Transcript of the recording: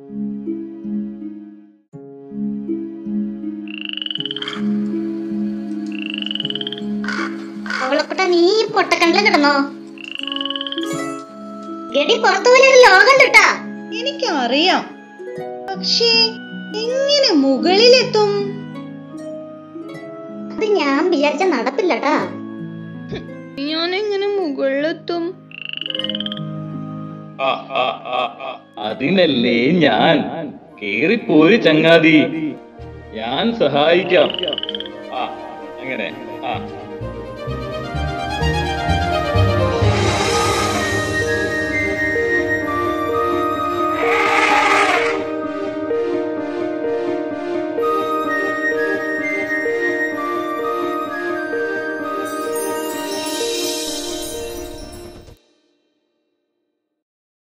അവളെക്കുട്ട നീ ഈ പൊട്ടക്കണ്ടിലും കിടന്നോ ഗഡി പുറത്തുപോലെ ഒരു ലോകം കിട്ടാ എനിക്കറിയാം പക്ഷേ എങ്ങനെ മുകളിലെത്തും അത് ഞാൻ വിചാരിച്ച നടപ്പില്ലട്ടാ ഞാൻ എങ്ങനെ മുകളിലെത്തും ആ, ആ, ആ, ആ. അതിനല്ലേ ഞാൻ കേറിപ്പോര് ചങ്ങാതി ഞാൻ സഹായിക്കാം ആ അങ്ങനെ ആ